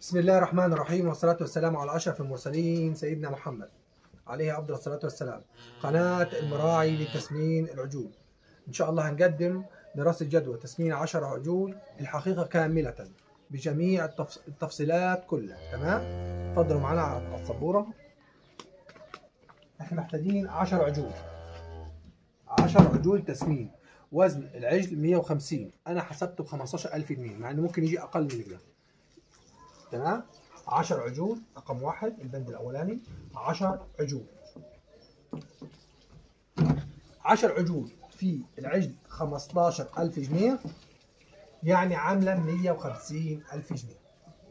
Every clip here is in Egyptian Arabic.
بسم الله الرحمن الرحيم والصلاة والسلام على أشرف المرسلين سيدنا محمد عليه أفضل الصلاة والسلام قناة المراعي لتسمين العجول إن شاء الله هنقدم دراسة جدوى تسمين 10 عجول الحقيقة كاملة بجميع التفص- التفصيلات كلها تمام تفضلوا معنا على السبورة احنا محتاجين 10 عجول 10 عجول تسمين وزن العجل 150 انا حسبته ب 15000 جنيه مع انه ممكن يجي اقل من كده تمام 10 عجول رقم واحد البند الاولاني 10 عجول 10 عجول في العجل 15000 جنيه يعني عامله 150000 جنيه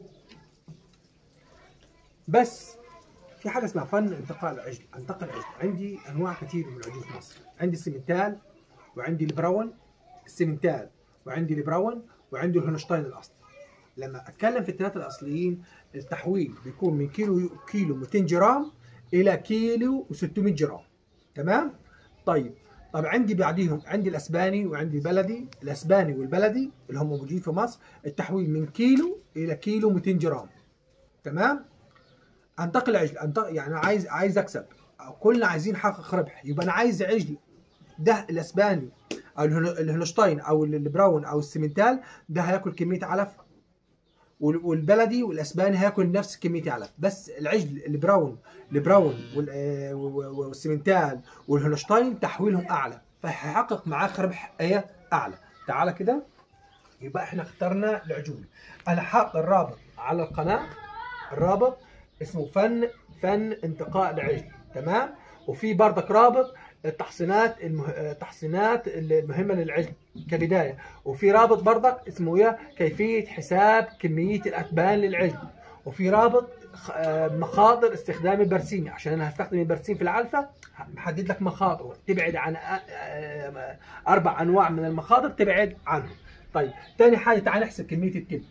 بس في حاجه اسمها فن انتقاء العجل انتقل العجل عندي انواع كثير من العجول في مصر عندي السيمنتال وعندي البراون السيمنتال وعندي البراون وعندي الهونشتاين الاصلي لما اتكلم في الثلاثه الاصليين التحويل بيكون من كيلو كيلو 200 جرام الى كيلو و600 جرام تمام طيب طب عندي بعديهم عندي الاسباني وعندي البلدي الاسباني والبلدي اللي هم موجودين في مصر التحويل من كيلو الى كيلو 200 جرام تمام انتقل عجل انتقل يعني عايز عايز اكسب كلنا عايزين نحقق ربح يبقى انا عايز عجل ده الاسباني او الهن- الهنشتاين او البراون او السيمنتال ده هياكل كميه علف وال- والبلدي والاسباني هياكل نفس كميه علف بس العجل البراون البراون وال- آه، و- و- والسيمنتال والهولشتاين تحويلهم اعلى فهيحقق معاك ربح ايه اعلى تعالى كده يبقى احنا اخترنا العجول انا حاط الرابط على القناه الرابط اسمه فن فن انتقاء العجل تمام وفي بردك رابط التحصينات المه... التحصينات المهمه للعجل كبدايه وفي رابط بردك اسمه ايه كيفيه حساب كميه الاتبان للعجل وفي رابط خ- آه، مخاطر استخدام البرسيم عشان انا هستخدم البرسيم في العلفه محدد لك مخاطر تبعد عن آه، آه، اربع انواع من المخاطر تبعد عنهم طيب تاني حاجه تعال نحسب كميه التب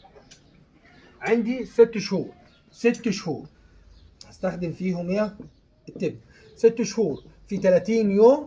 عندي ست شهور ست شهور هستخدم فيهم ايه التب ست شهور في 30 يوم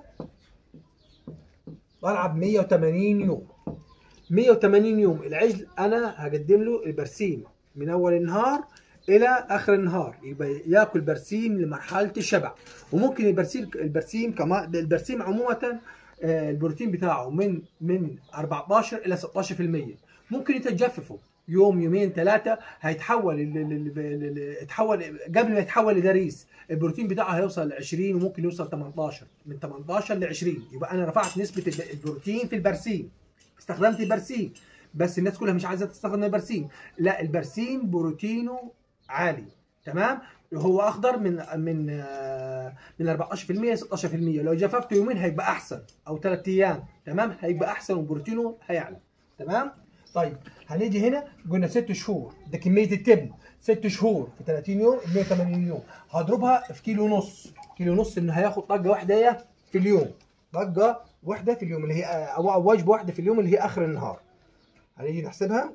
بلعب 180 يوم 180 يوم العجل انا هقدم له البرسيم من اول النهار الى اخر النهار يبقى ياكل برسيم لمرحله الشبع وممكن البرسيم البرسيم كمان البرسيم عموما آه، البروتين بتاعه من من 14 الى 16% ممكن انت تجففه يوم يومين ثلاثه هيتحول ال- ال- ال- ال- يتحول قبل ما يتحول لدريس البروتين بتاعه هيوصل ل 20 وممكن يوصل 18 من 18 ل 20 يبقى انا رفعت نسبه الب- البروتين في البرسيم استخدمت البرسيم بس الناس كلها مش عايزه تستخدم البرسيم لا البرسيم بروتينه عالي تمام هو اخضر من من آه، من 14% ل 16% لو جففته يومين هيبقى احسن او ثلاث ايام تمام هيبقى احسن وبروتينه هيعلى تمام طيب هنيجي هنا قلنا ست شهور ده كميه التبن ست شهور في 30 يوم 180 يوم هضربها في كيلو ونص كيلو ونص انه هياخد طاقه واحده إيه؟ في اليوم طاقه واحده في اليوم اللي هي او أو وجبه واحده في اليوم اللي هي اخر النهار هنيجي نحسبها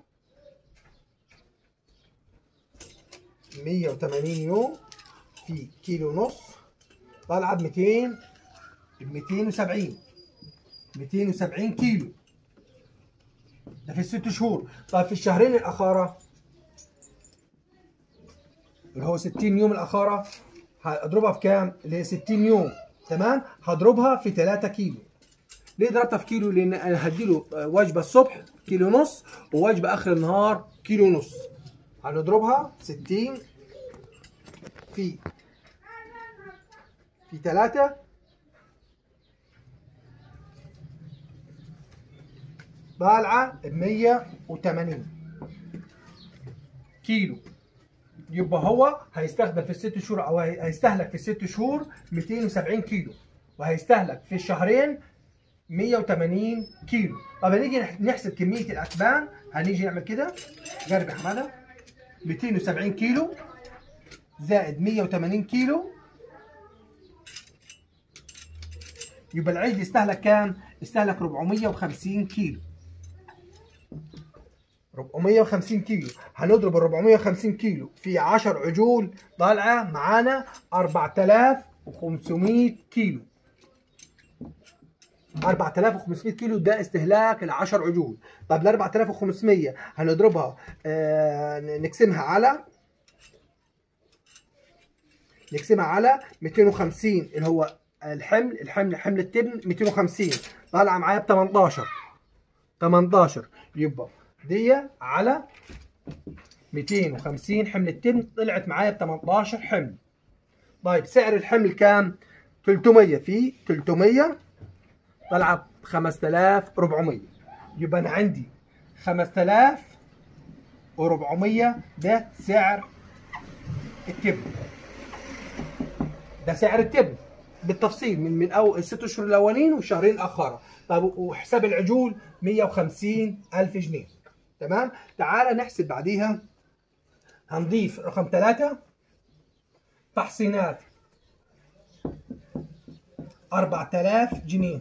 180 يوم في كيلو ونص طالعه ب 200 ب 270 270 كيلو ده في الست شهور طيب في الشهرين الاخاره اللي هو 60 يوم الاخاره هضربها في كام؟ اللي هي 60 يوم تمام؟ هضربها في 3 كيلو ليه ضربتها في كيلو؟ لان انا هديله وجبه الصبح كيلو ونص ووجبه اخر النهار كيلو ونص هنضربها 60 في في 3 طالعه ب 180 كيلو يبقى هو هيستخدم في الست شهور او هي- هيستهلك في الست شهور 270 كيلو وهيستهلك في الشهرين 180 كيلو طب هنيجي نح- نحسب كميه الاتبان هنيجي نعمل كده جرب يا حماده 270 كيلو زائد 180 كيلو يبقى العجل استهلك كام؟ استهلك 450 كيلو 450 كيلو هنضرب ال 450 كيلو في 10 عجول طالعه معانا 4500 كيلو 4500 كيلو ده استهلاك ل 10 عجول طب ال 4500 هنضربها آه نقسمها على نقسمها على 250 اللي هو الحمل الحمل حمل التبن 250 طالعه معايا ب 18 18 يبقى دي على 250 حمل التبن طلعت معايا ب 18 حمل طيب سعر الحمل كام 300 في 300 طلع ب 5400 يبقى انا عندي 5400 ده سعر التبن ده سعر التبن بالتفصيل من من اول الست اشهر الاولين والشهرين الاخر طب وحساب العجول 150 الف جنيه تمام تعال نحسب بعديها هنضيف رقم ثلاثة تحصينات 4000 جنيه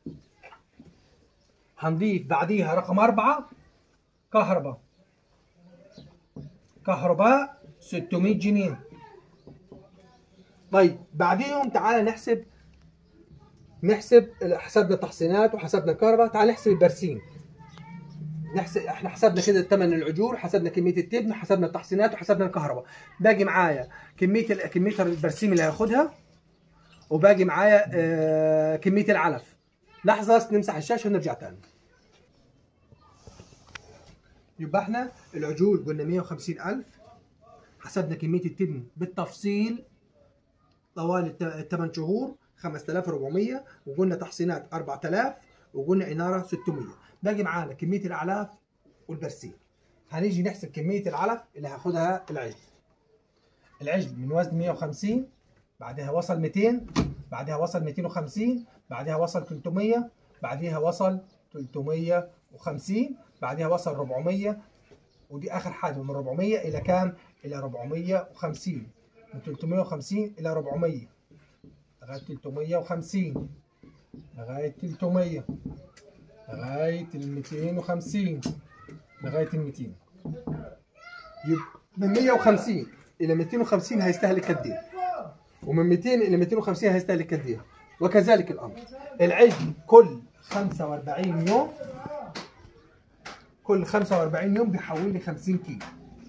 هنضيف بعديها رقم أربعة كهرباء كهرباء 600 جنيه طيب بعديهم تعالى نحسب نحسب حسبنا تحصينات وحسبنا كهرباء تعال نحسب البرسيم نحسب احنا حسبنا كده ثمن العجول حسبنا كميه التبن حسبنا التحصينات وحسبنا الكهرباء باقي معايا كميه كميه البرسيم اللي هياخدها وباقي معايا آه كميه العلف لحظه نمسح الشاشه ونرجع تاني يبقى احنا العجول قلنا 150000 حسبنا كميه التبن بالتفصيل طوال الثمان شهور 5400 وقلنا تحصينات 4000 وقلنا اناره 600 باقي معانا كميه الاعلاف والبرسيم هنيجي نحسب كميه العلف اللي هاخدها العجل العجل من وزن 150 بعدها وصل 200 بعدها وصل 250 بعدها وصل 300 بعدها وصل 350 بعدها وصل 400 ودي اخر حاجه من 400 الى كام الى 450 من 350 الى 400 لغايه 350 لغايه 300 لغايه ال 250 لغايه ال 200 يبقى من 150 الى 250 هيستهلك قد ايه؟ ومن 200 الى 250 هيستهلك قد ايه؟ وكذلك الامر العجل كل 45 يوم كل 45 يوم بيحول لي 50 كيلو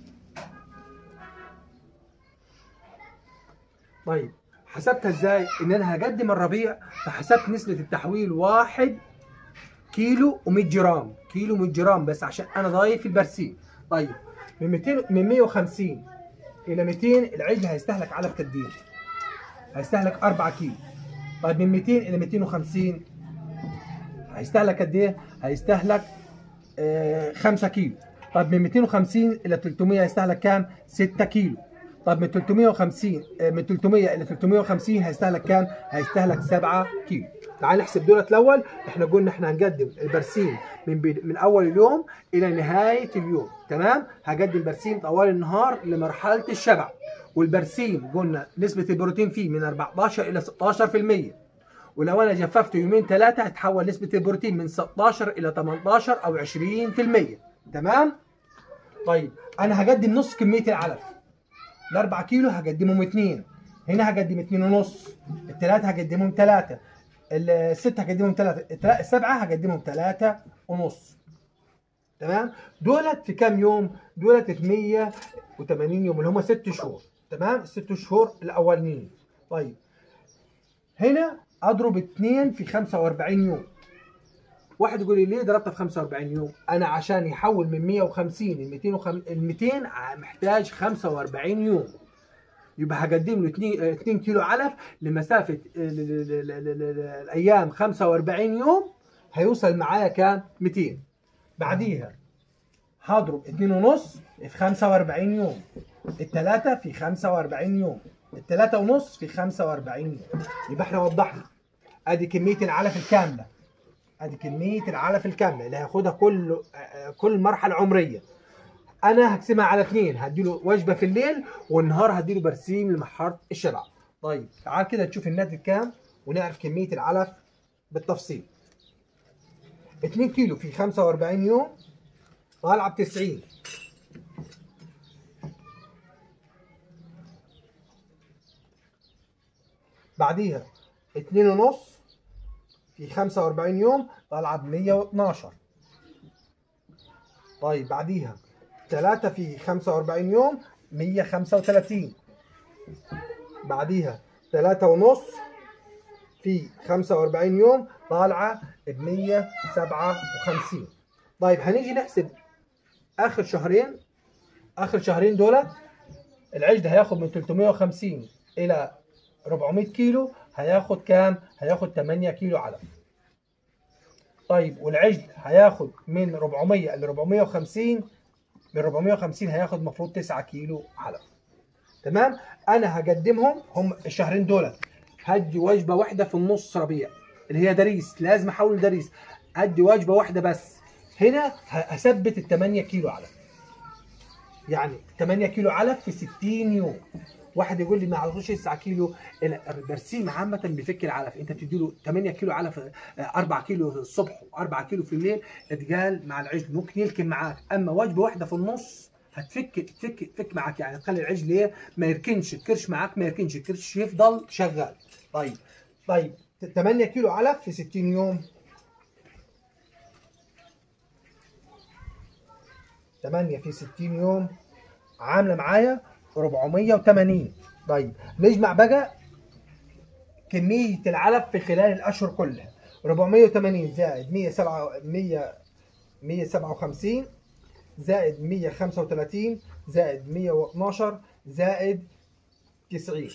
طيب حسبتها ازاي؟ ان انا هقدم الربيع فحسبت نسبة التحويل واحد كيلو و100 جرام كيلو 100 جرام بس عشان انا ضايف البرسيم طيب من 200 من 150 الى 200 العجل هيستهلك علف قد ايه؟ هيستهلك 4 كيلو طيب من 200 الى 250 هيستهلك قد ايه؟ هيستهلك آه 5 كيلو طيب من 250 الى 300 هيستهلك كام؟ 6 كيلو طب من 350 من 300 الى 350 هيستهلك كام؟ هيستهلك 7 كيلو. تعال نحسب دولت الاول احنا قلنا احنا هنقدم البرسيم من بي... من اول اليوم الى نهايه اليوم تمام؟ هقدم برسيم طوال النهار لمرحله الشبع والبرسيم قلنا نسبه البروتين فيه من 14 الى 16% ولو انا جففته يومين ثلاثه هتحول نسبه البروتين من 16 الى 18 او 20% تمام؟ طيب انا هقدم نص كميه العلف الاربعة كيلو هقدمهم اثنين هنا هقدم اثنين ونص الثلاثة هقدمهم ثلاثة الستة هقدمهم ثلاثة السبعة هقدمهم ثلاثة ونص تمام دولت في كام يوم دولت في 180 يوم اللي هم ست شهور تمام الست شهور الاولانيين طيب هنا اضرب اثنين في 45 يوم واحد يقول لي ليه ضربتها في 45 يوم؟ انا عشان يحول من 150 ل 200 ال 200 محتاج 45 يوم. يبقى هقدم له 2 2 كيلو علف لمسافه الايام 45 يوم هيوصل معايا كام؟ 200. بعديها هضرب 2 ونص في 45 يوم. الثلاثة في 45 يوم. الثلاثة ونص في 45 يوم. يبقى احنا وضحنا ادي كمية العلف الكاملة. ادي كميه العلف الكامله اللي هياخدها كل كل مرحله عمريه انا هقسمها على اثنين هديله وجبه في الليل والنهار هديله برسيم لمرحله الشبع طيب تعال كده نشوف الناتج كام ونعرف كميه العلف بالتفصيل 2 كيلو في 45 يوم طالعه ب 90 بعديها 2 ونص في 45 يوم طالعه ب 112 طيب بعديها 3 في 45 يوم 135 بعديها 3 ونص في 45 يوم طالعه ب 157 طيب هنيجي نحسب اخر شهرين اخر شهرين دول العجل هياخد من 350 الى 400 كيلو هياخد كام؟ هياخد 8 كيلو علف. طيب والعجل هياخد من 400 ل 450 من 450 هياخد المفروض 9 كيلو علف. تمام؟ انا هقدمهم هم الشهرين دول هدي وجبه واحده في النص ربيع اللي هي دريس لازم احول دريس ادي وجبه واحده بس هنا هثبت ال 8 كيلو علف يعني 8 كيلو علف في 60 يوم واحد يقول لي ما عرفوش 9 كيلو البرسيم عامه بيفك العلف انت بتدي له 8 كيلو علف 4 كيلو الصبح و4 كيلو في الليل اتقال مع العجل ممكن يلكم معاك اما وجبه واحده في النص هتفك تفك تفك معاك يعني تخلي العجل ايه ما يركنش الكرش معاك ما يركنش الكرش يفضل شغال طيب طيب 8 كيلو علف في 60 يوم 8 في 60 يوم عامله معايا 480 طيب نجمع بقى كميه العلف في خلال الاشهر كلها 480 زائد 107 100 157 زائد 135 زائد 112 زائد 90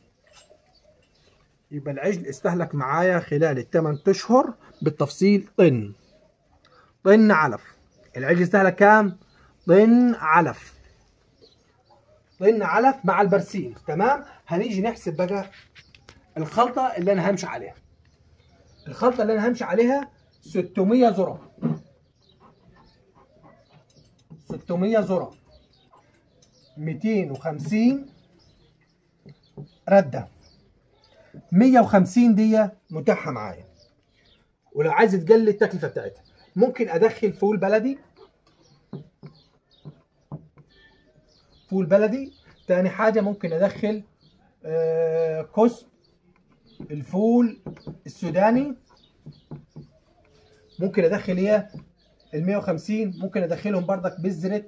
يبقى العجل استهلك معايا خلال الثمان اشهر بالتفصيل طن طن علف العجل استهلك كام؟ طن علف طن علف مع البرسيم تمام هنيجي نحسب بقى الخلطه اللي انا همشي عليها الخلطه اللي انا همشي عليها 600 ذره 600 ذره 250 رده 150 دي متاحه معايا ولو عايز تقلل التكلفه بتاعتها ممكن ادخل فول بلدي فول بلدي تاني حاجة ممكن أدخل آه كسب الفول السوداني ممكن أدخل إيه ال 150 ممكن أدخلهم بردك بذرة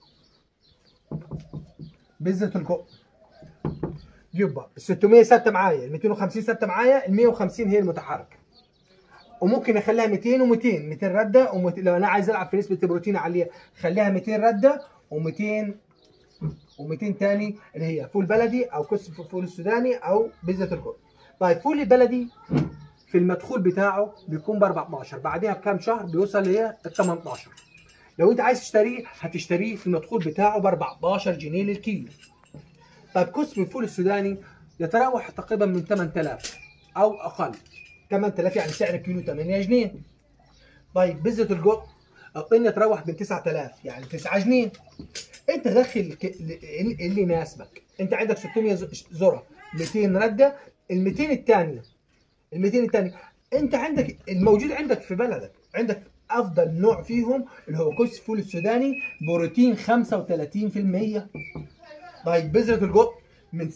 بذرة الجو يبقى ال 600 ثابتة معايا ال 250 ثابتة معايا ال 150 هي المتحركة وممكن اخليها 200 و200 200 رده ومت... لو انا عايز العب في نسبه البروتين عاليه خليها 200 رده و200 و200 تاني اللي هي فول بلدي او كسر فول السوداني او بذره الكرد. طيب فول البلدي في المدخول بتاعه بيكون ب 14 بعدها بكام شهر بيوصل ل 18 لو انت عايز تشتريه هتشتريه في المدخول بتاعه ب 14 جنيه للكيلو. طيب كسر الفول السوداني يتراوح تقريبا من 8000 او اقل 8000 يعني سعر الكيلو 8 جنيه. طيب بذره الجو الطن يتراوح من 9000 يعني 9 جنيه. انت دخل اللي يناسبك انت عندك 600 ذره 200 رده ال 200 الثانيه ال 200 الثانيه انت عندك الموجود عندك في بلدك عندك افضل نوع فيهم اللي هو كوس فول السوداني بروتين 35% طيب بذره الجو من 26%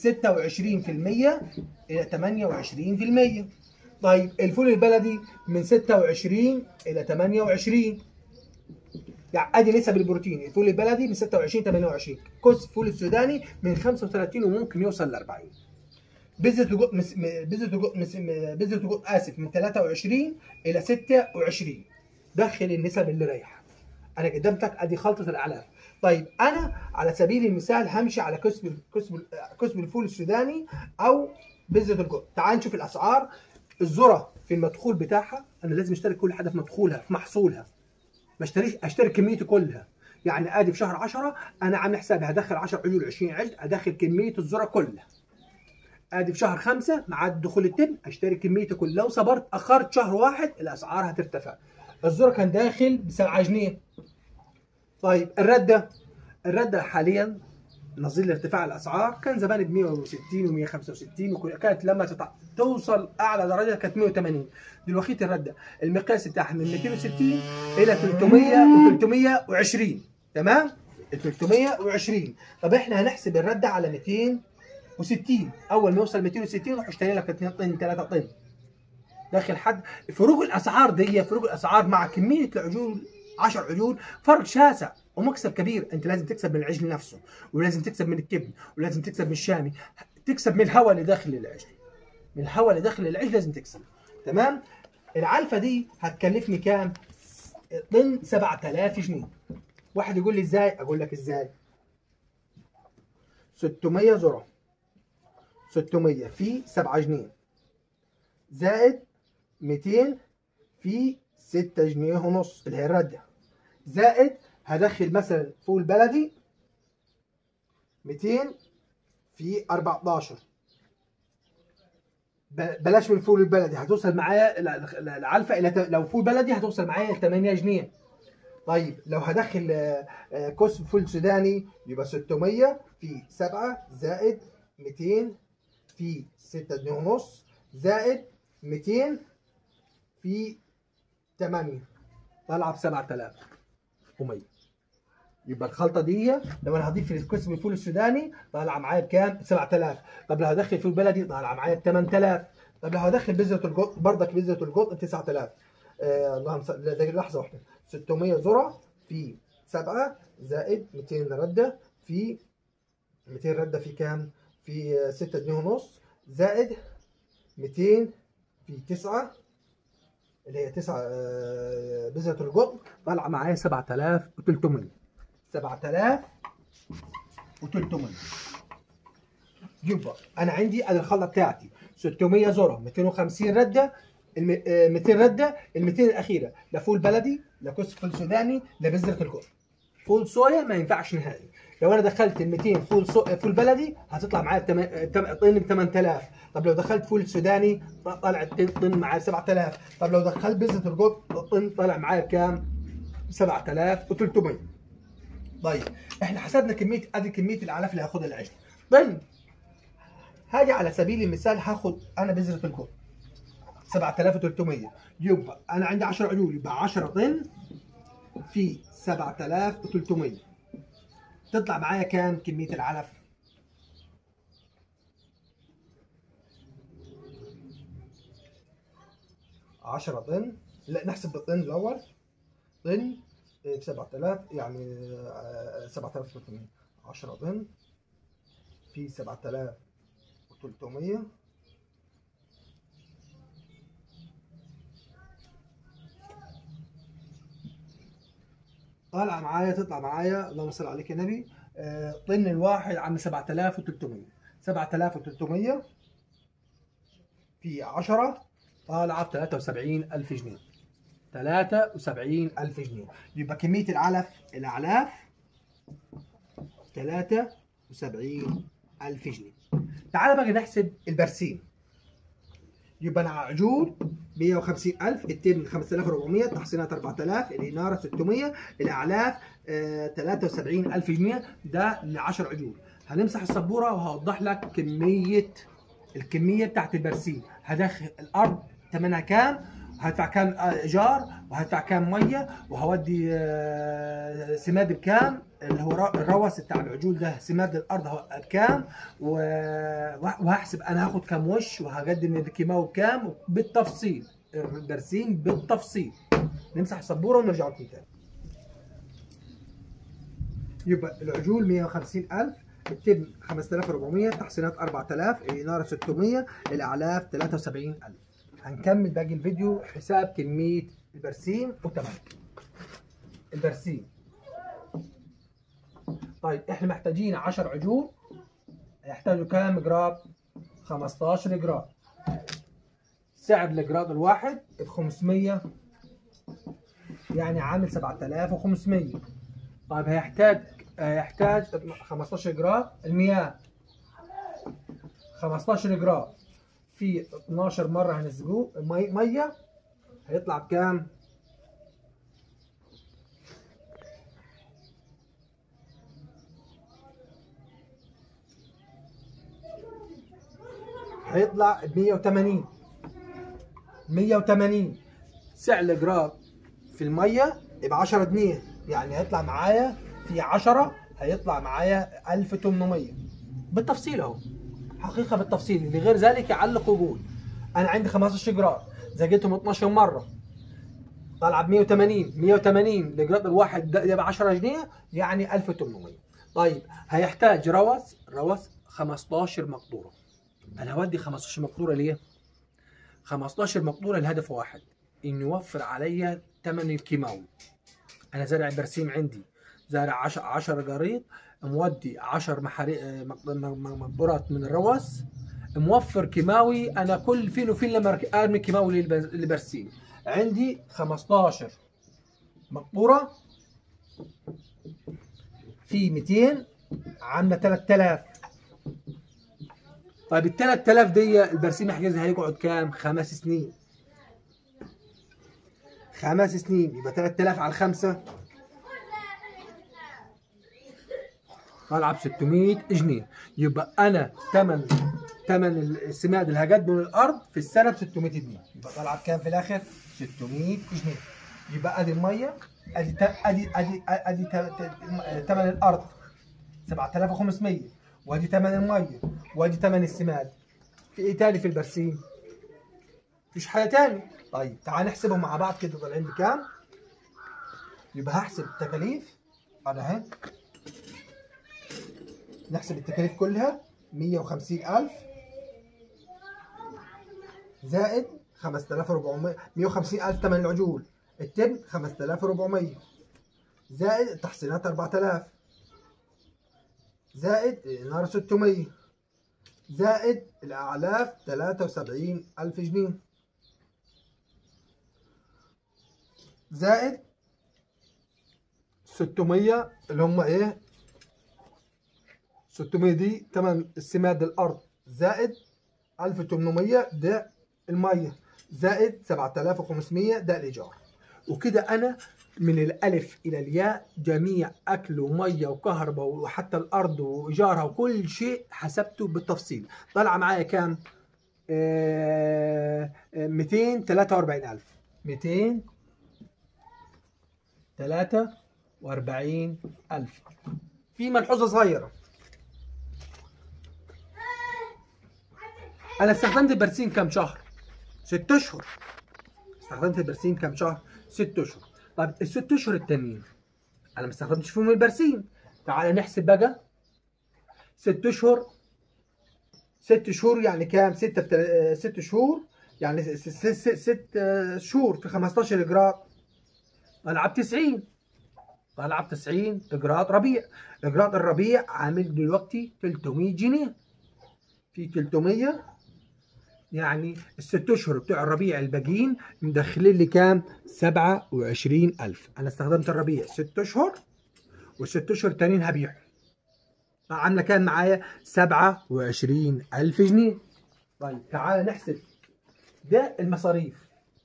الى 28% طيب الفول البلدي من 26 الى 28 يعني ادي نسب البروتين الفول البلدي من 26 28 كوس فول السوداني من 35 وممكن يوصل ل 40 بذرة بذرة بذرة اسف من 23 الى 26 دخل النسب اللي رايحه انا قدمتك ادي خلطه الاعلاف طيب انا على سبيل المثال همشي على كسب كسب كسب الفول السوداني او بذره الجو تعال نشوف الاسعار الذره في المدخول بتاعها انا لازم اشترك كل حاجه في مدخولها في محصولها ما اشتريش اشتري كميته كلها يعني ادي في شهر 10 انا عامل حسابي هدخل 10 عجول 20 عجل ادخل كميه الذره كلها ادي في شهر 5 مع دخول التم اشتري كميته كلها لو صبرت اخرت شهر واحد الاسعار هترتفع الذره كان داخل ب 7 جنيه طيب الرده الرده حاليا نظير ارتفاع الاسعار كان زمان ب 160 و165 وكانت لما تطع... توصل اعلى درجه كانت 180 دلوقتي الرده المقياس بتاعها من 260 الى 300 و320 تمام 320 طب احنا هنحسب الرده على 260 اول ما يوصل 260 روح اشتري لك 2 طن 3 طن داخل حد فروق الاسعار دي فروق الاسعار مع كميه العجول 10 عجول فرق شاسع ومكسب كبير انت لازم تكسب من العجل نفسه ولازم تكسب من الكبن ولازم تكسب من الشامي تكسب من الهواء اللي داخل العجل من الهواء اللي داخل العجل لازم تكسب تمام العلفه دي هتكلفني كام طن 7000 جنيه واحد يقول لي ازاي اقول لك ازاي 600 ذره 600 في 7 جنيه زائد 200 في 6 جنيه ونص اللي هي الردة زائد هدخل مثلا فول بلدي 200 في 14 بلاش من الفول البلدي هتوصل معايا العلفه الى لو فول بلدي هتوصل معايا ل 8 جنيه طيب لو هدخل كوس فول سوداني يبقى 600 في 7 زائد 200 في 6 جنيه ونص زائد 200 في 8 طالعه ب 7100 يبقى الخلطه دي لو انا هضيف الكوس الفول السوداني طالعه معايا بكام؟ 7000 طب لو هدخل فول بلدي طالعه معايا ب 8000 طب لو هدخل بذره القط برضك بذره القط 9000 آه اللهم صل لحظه واحده 600 ذره في 7 زائد 200 رده في 200 رده في كام؟ في 6 جنيه ونص زائد 200 في 9 اللي هي 9 بذرة القطن طالعة معايا 7300 7300 يبقى أنا عندي أنا الخلطة بتاعتي 600 ذرة 250 ردة ال 200 ردة ال 200 الأخيرة لا فول بلدي لا كوس فول سوداني لا بذرة القطن فول صويا ما ينفعش نهائي لو انا دخلت ال 200 فول صو... فول بلدي هتطلع معايا طن ب 8000 طب لو دخلت فول سوداني طلع طن معايا 7000 طب لو دخلت بذره القط طن طلع معايا بكام 7300 طيب احنا حسبنا كميه ادي كميه الاعلاف اللي هاخدها العجل طن هاجي على سبيل المثال هاخد انا بذره القط 7300 يبقى انا عندي 10 عجول يبقى 10 طن في 7300 تطلع معايا كام كمية العلف؟ عشرة طن لا نحسب بالطن الأول طن في سبعة آلاف يعني سبعة آلاف وتلتمية عشرة طن في سبعة آلاف وتلتمية طالعه معايا تطلع معايا اللهم صل عليك يا نبي طن الواحد عن 7300 7300 في 10 طالعه ب 73000 جنيه 73000 جنيه يبقى كميه العلف الاعلاف 73000 جنيه تعال بقى نحسب البرسيم يبقى العجول 150000 التبن 5400 تحصينات 4000 الإنارة 600 الأعلاف آه 73000 جنيه ده ل 10 عجول هنمسح السبورة وهوضح لك كمية الكمية بتاعت البرسيم هدخل الأرض ثمنها كام هدفع كام ايجار وهدفع كام ميه وهودي سماد بكام اللي هو الروس بتاع العجول ده سماد الارض بكام وهحسب انا هاخد كام وش وهقدم الكيماوي بكام بالتفصيل البرسيم بالتفصيل نمسح السبوره ونرجع لكم تاني يبقى العجول 150000 التبن 5400 تحصينات 4000 الإنارة 600 الأعلاف 73000 هنكمل باقي الفيديو حساب كمية البرسيم وتمام البرسيم طيب احنا محتاجين 10 عجول هيحتاجوا كام جرام 15 جرام سعر الجراد الواحد ب 500 يعني عامل 7500 طيب هيحتاج هيحتاج 15 جرام المياه 15 جرام في 12 مرة هنسقوه مي مية هيطلع بكام؟ هيطلع ب 180 180 سعر الجرام في المية ب 10 جنيه يعني هيطلع معايا في 10 هيطلع معايا 1800 بالتفصيل اهو حقيقة بالتفصيل اللي غير ذلك يعلق ويقول انا عندي 15 جرام زقيتهم 12 مره طالعه ب 180 180 القراط الواحد ده ب 10 جنيه يعني 1800 طيب هيحتاج روس روس 15 مقطوره انا هودي 15 مقطوره ليه 15 مقطوره لهدف واحد انه يوفر عليا ثمن الكيماوي انا زارع برسيم عندي زارع 10 10 قريط مودي 10 محاري مق- م- مقبورات من الروس موفر كيماوي انا كل فين وفين لما أرك- ارمي كيماوي للب- للبرسيم عندي 15 مقبوره في 200 عامله 3000 طيب ال 3000 دي البرسيم يحجزها هيقعد كام؟ خمس سنين خمس سنين يبقى 3000 على الخمسه طالعه ب 600 جنيه يبقى انا ثمن ثمن السماد اللي هقدمه للارض في السنه ب 600 جنيه يبقى طالعه بكام في الاخر 600 جنيه يبقى ادي الميه ادي ت- ادي ادي ادي ت- ت- ثمن الارض 7500 وادي ثمن الميه وادي ثمن السماد في ايه تاني في البرسيم مفيش حاجه تاني طيب تعال نحسبهم مع بعض كده طالعين بكام يبقى هحسب التكاليف هذا اهي نحسب التكاليف كلها 150000 زائد 5400 150000 ثمن العجول التبن 5400 زائد التحصينات 4000 زائد النار 600 زائد الأعلاف 73000 جنيه زائد 600 اللي هم ايه 600 دي تمن السماد الارض زائد 1800 ده الميه زائد 7500 ده الايجار وكده انا من الالف الى الياء جميع اكل وميه وكهرباء وحتى الارض وايجارها وكل شيء حسبته بالتفصيل طلع معايا كام آه، آه، 243000 243000 في ملحوظه صغيره انا استخدمت البرسيم كام شهر ست اشهر استخدمت البرسيم كام شهر ست اشهر طيب الست اشهر التانيين انا ما استخدمتش فيهم البرسيم تعال نحسب بقى ست اشهر ست شهور يعني كام ستة في تل- آه، ست شهور يعني س- س- س- ست آه، شهور في 15 اجراء العب 90 العب 90 اجراءات ربيع اجراءات الربيع عامل دلوقتي 300 جنيه في 300 يعني الست اشهر بتوع الربيع الباقيين مدخلين لي كام 27000 انا استخدمت الربيع ست اشهر والست اشهر التانيين هبيعهم عامله كام معايا 27000 جنيه طيب تعال نحسب ده المصاريف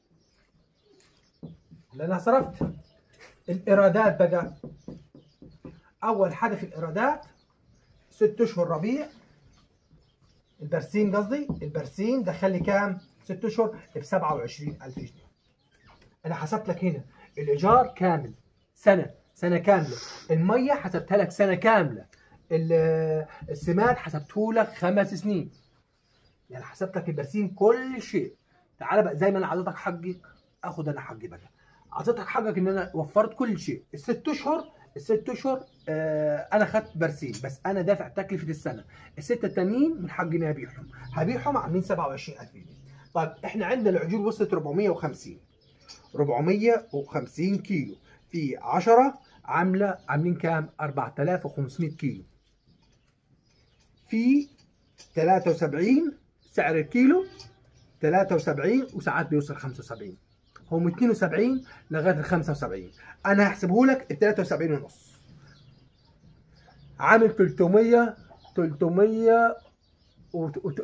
اللي انا صرفت الايرادات بقى اول حاجه في الايرادات ست اشهر ربيع البرسيم قصدي البرسيم دخل لي كام؟ ست اشهر ب 27000 جنيه. انا حسبت لك هنا الايجار كامل سنه سنه كامله، الميه حسبتها لك سنه كامله، ال- السماد حسبته لك خمس سنين. يعني حسبت لك البرسيم كل شيء. تعال بقى زي ما انا اعطيتك حقك اخد انا حقي بقى. اعطيتك حقك ان انا وفرت كل شيء، الست اشهر الست اشهر آه انا خدت برسيم بس انا دافع تكلفه السنه الستة التانيين من حقي اني ابيعهم هبيعهم عاملين 27000 جنيه طيب احنا عندنا العجول وصلت 450 450 كيلو في 10 عامله عاملين كام 4500 كيلو في 73 سعر الكيلو 73 وساعات بيوصل 75 هو من 72 لغايه ال 75 انا هحسبه لك ال 73 ونص عامل 300 300 و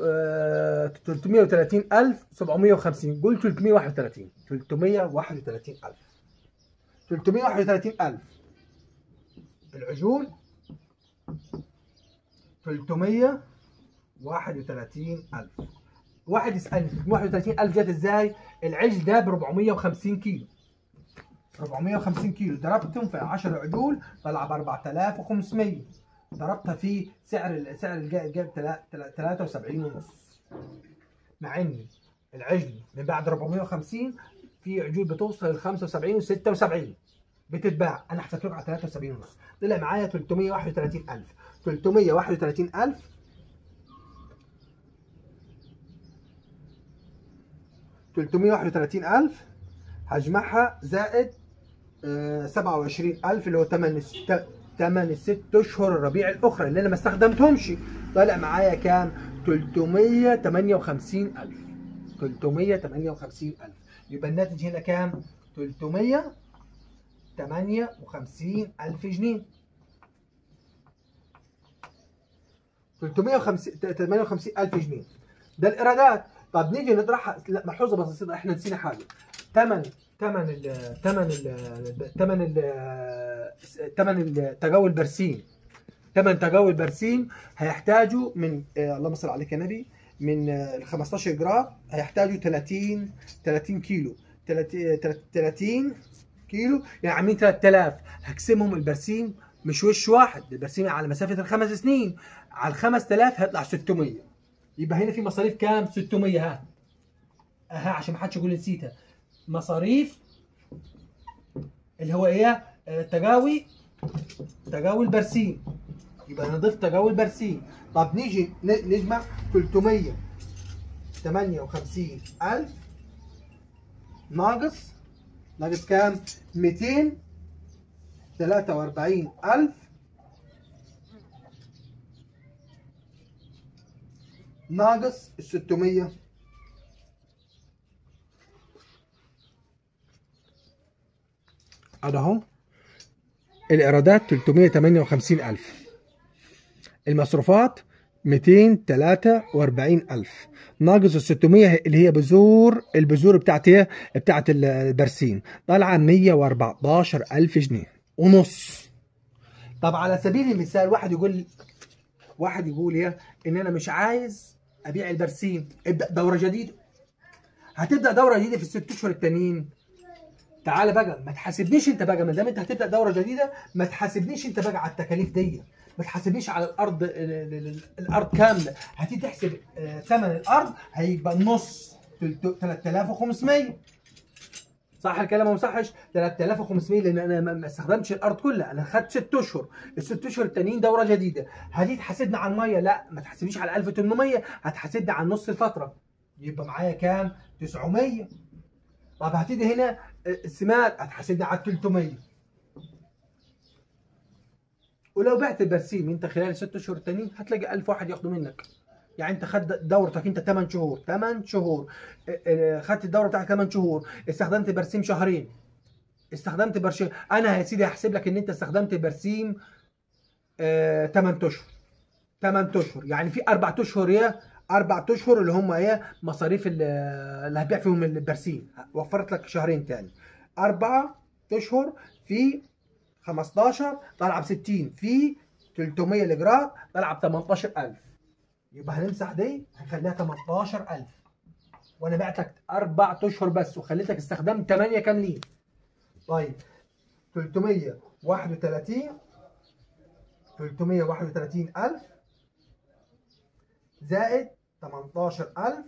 330750 قول 331 331000 331000 العجول 331000 واحد يسألني 31000 جت ازاي؟ العجل ده ب 450 كيلو 450 كيلو ضربتهم في 10 عجول طلع ب 4500 ضربتها في سعر ال- سعر الجاب 73 ونص مع ان العجل من بعد 450 في عجول بتوصل ل 75 و 76 بتتباع انا حسبت لكم على 73 ونص طلع معايا 331000 331000 331000 هجمعها زائد آه 27000 اللي هو ثمن ثمن الست اشهر الربيع الاخرى اللي انا ما استخدمتهمش طلع معايا كام 358000 358000 يبقى الناتج هنا كام 358000 جنيه 358000 جنيه ده الايرادات طب نيجي نطرحها لا ملحوظه بسيطه احنا نسينا حاجه ثمن ثمن ال ثمن ال ثمن ال ثمن التجاوز البرسيم ثمن تجاوز البرسيم هيحتاجوا من آه اللهم صل عليك يا نبي من ال 15 جرام هيحتاجوا 30 30 كيلو 30 كيلو يعني عاملين 3000 هقسمهم البرسيم مش وش واحد البرسيم على مسافه الخمس سنين على ال 5000 هيطلع 600 يبقى هنا في مصاريف كام 600 ها ها عشان ما حدش يقول نسيتها مصاريف اللي هو ايه تجاوي تجاوي البرسيم يبقى نضيف تجاوي البرسيم طب نيجي نجمع 358 ألف ناقص ناقص كام 243 ألف ناقص ال 600 هذا اهو الايرادات 358000 المصروفات 243000 ناقص ال 600 اللي هي بذور البذور بتاعت ايه بتاعت البرسيم طالعه 114000 جنيه ونص طب على سبيل المثال واحد يقول واحد يقول ايه ان انا مش عايز ابيع البرسيم ابدا دوره جديده هتبدا دوره جديده في الست اشهر التانيين تعالى بقى ما تحاسبنيش انت بقى ما دام انت هتبدا دوره جديده ما تحاسبنيش انت بقى على التكاليف دي ما تحاسبنيش على الارض الارض كامله هتيجي تحسب ثمن الارض هيبقى النص 3500 صح الكلام ما صحش 3500 لان انا ما استخدمتش الارض كلها انا خدت ست اشهر الست اشهر التانيين دوره جديده هتيجي تحاسبني على الميه لا ما تحاسبنيش على 1800 هتحاسبني على نص الفتره يبقى معايا كام 900 طب هتيجي هنا السماد هتحاسبني على 300 ولو بعت البرسيم انت خلال الست اشهر التانيين هتلاقي 1000 واحد ياخدوا منك يعني انت خدت دورتك انت 8 شهور 8 شهور خدت الدوره بتاعتك 8 شهور استخدمت برسيم شهرين استخدمت برشيم انا يا سيدي هحسب لك ان انت استخدمت برسيم 8 اشهر 8 اشهر يعني في 4 اشهر يا اربع اشهر اللي هم ايه مصاريف اللي هبيع فيهم البرسيم وفرت لك شهرين تاني اربع اشهر في 15 طالعه ب 60 في 300 الاجراء طالعه ب 18000 يبقى هنمسح دي هنخليها 18000 وانا بعت لك اربع اشهر بس وخليتك استخدمت 8 كاملين طيب 331 331000 زائد 18000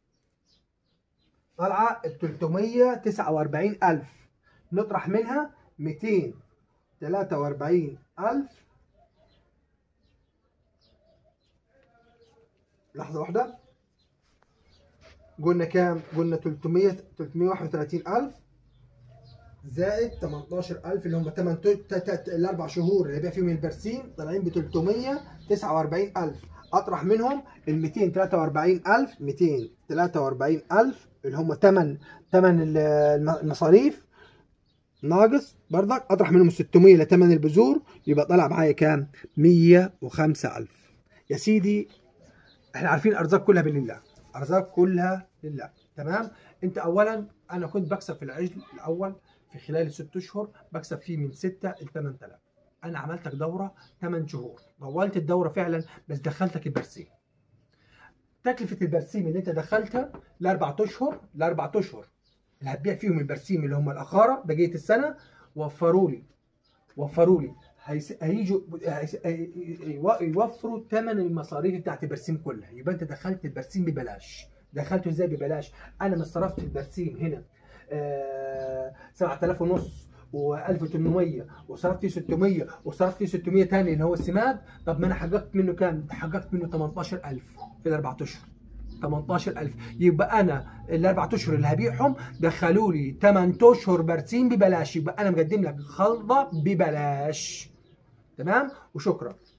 طالعه ب 349000 نطرح منها 243000 لحظة واحدة قلنا كام؟ قلنا 300 331000 زائد 18000 اللي هم 8 الاربع شهور اللي بيع فيهم البرسيم طالعين ب 349000 اطرح منهم ال 243000 243000 اللي هم ثمن ثمن المصاريف ناقص برضك اطرح منهم 600 لثمن البذور يبقى طلع معايا كام 105000 يا سيدي احنا عارفين الارزاق كلها بالله ارزاق كلها لله تمام انت اولا انا كنت بكسب في العجل الاول في خلال الست اشهر بكسب فيه من 6 ل 8000 انا عملتك دوره 8 شهور طولت الدوره فعلا بس دخلتك البرسيم تكلفه البرسيم اللي انت دخلتها لاربع اشهر لاربع اشهر اللي هتبيع فيهم البرسيم اللي هم الاخاره بقيه السنه وفروا لي وفروا لي هيجوا يوفروا ثمن المصاريف بتاعت البرسيم كلها يبقى انت دخلت البرسيم ببلاش دخلته ازاي ببلاش انا ما صرفت البرسيم هنا آه 7000 ونص و1800 وصرفت فيه 600 وصرفت فيه 600 تاني اللي هو السماد طب ما انا حققت منه كام؟ حققت منه 18000 في الاربع اشهر 18000 يبقى انا الاربع اشهر اللي هبيعهم دخلوا لي 8 اشهر برسيم ببلاش يبقى انا مقدم لك خلطه ببلاش تمام وشكرا